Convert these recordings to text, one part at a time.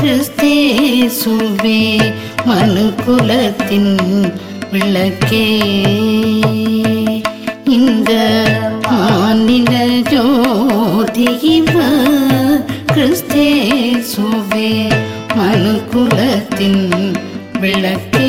கிறிஸ்தேசுவே மனு குலத்தின் விளக்கே இந்த மாநில ஜோதிவ கிறிஸ்தேசுவே மனு குலத்தின் விளக்கே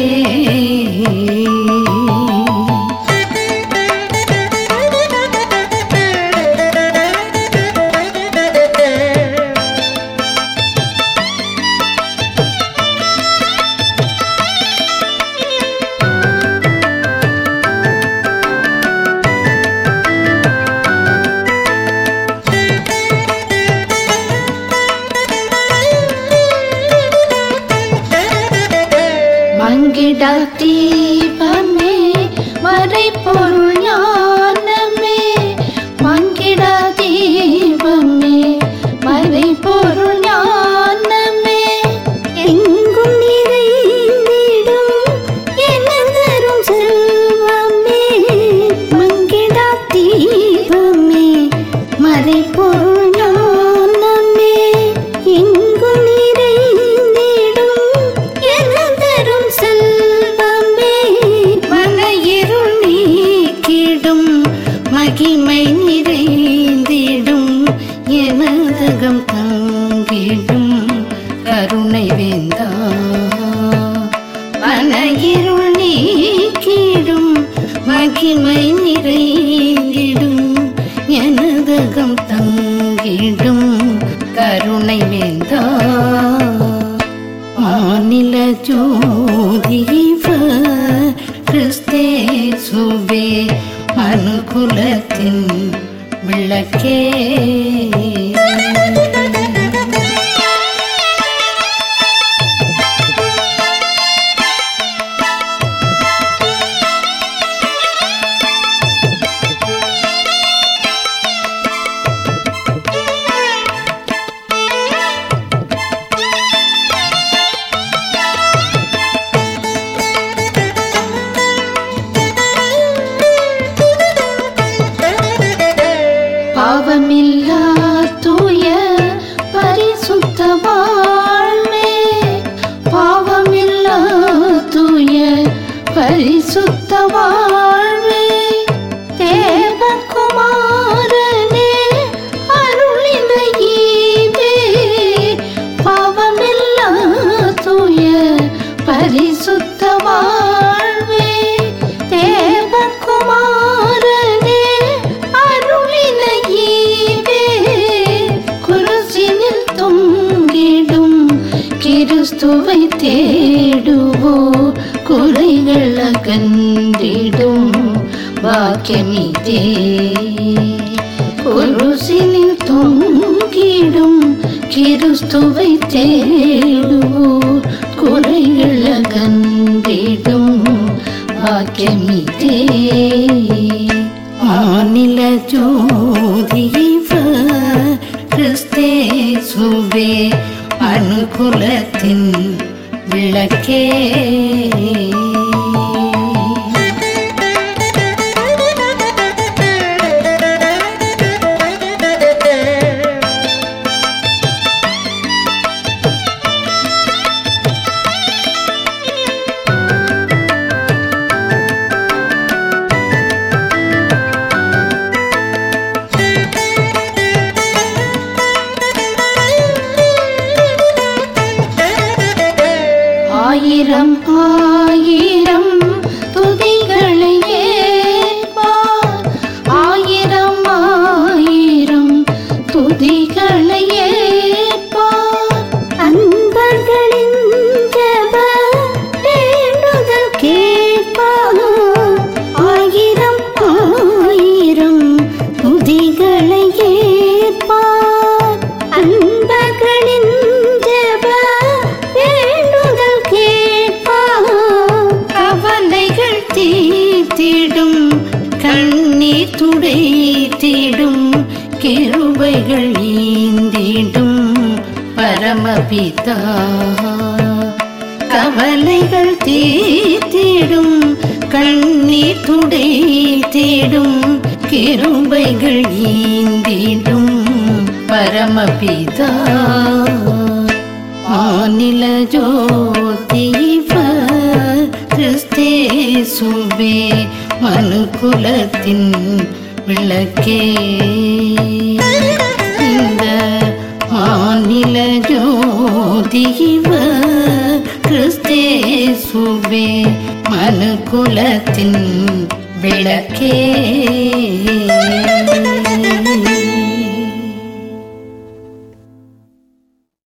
மங்கிட தீபமே மறைப்பொருள் ஞானமே மங்கிட தீபமே மறைப்பொருள் ஞானமே எங்கும் நிறைந்திடும் எனதரும் செல்வமே மங்கிடா தீபமே மறைப்பொருள் ஞானமே எங்கும் நிறைந்திடும் எனதரும் செல்வமே மனையிருள் நீக்கிடும் மகிமை நிறைந்திடும் எனதகம் தங்கிடும் கருணை வேந்தா மனையிருள் நீக்கிடும் மகிமை நிறைந்திடும் எனதகம் தங்கிடும் கருணை வேந்தா மாநில ஜோதிவ கிறிஸ்தேசுவே மனுகுலத்தின் விளக்கே பாவமில்லா தூய பரிசுத்த வாழ்வே பாவமில்லா தூய பரிசுத்த வாழ்வே தேவகுமாரனே அருளின ஈவே பாவமில்லா தூய பரிசுத்த வாழ்வே தேவகுமாரனே அருளின ஈவே குருசினில் தொங்கிடும் கிறிஸ்துவை தேடுவோ குறைகள் அகன்றிடும் பாக்கியமிதே குருசினில் தொங்கிடும் கிறிஸ்துவை தேடுவோ குறைகள் அகன்றிடும் பாக்கியமிதே மாநில ஜோதிவ கிறிஸ்தேசுவே அனுகுலத்தின் விளக்கே ஆயிரம் ஆயிரம் துதிகளை ஏற்பார் ஆயிரம் ஆயிரம் துதிகளை ஏற்பார் அன்பர்களின் ஜெப வேண்டுதல் கேட்பார் ஆயிரம் ஆயிரம் துதிகளை ஏற்பார் அன்பர்களின் ஜெப வேண்டுதல் கேட்பார் கவலைகள் தீர்த்திடும் கண்ணீர் துடைத்திடும் கிருபைகள் ஈந்திடும் பரமபிதா கவலைகள் தீர்த்திடும் கண்ணீர் துடைத்திடும் கிருபைகள் ஈந்திடும் பரமபிதா மாநில ஜோதிவ கிறிஸ்தேசுவே மனுக்குலத்தின் விளக்கே இந்த மாநில ஜோதிவ கிறிஸ்தேசுவே மனுக்குலத்தின் விளக்கே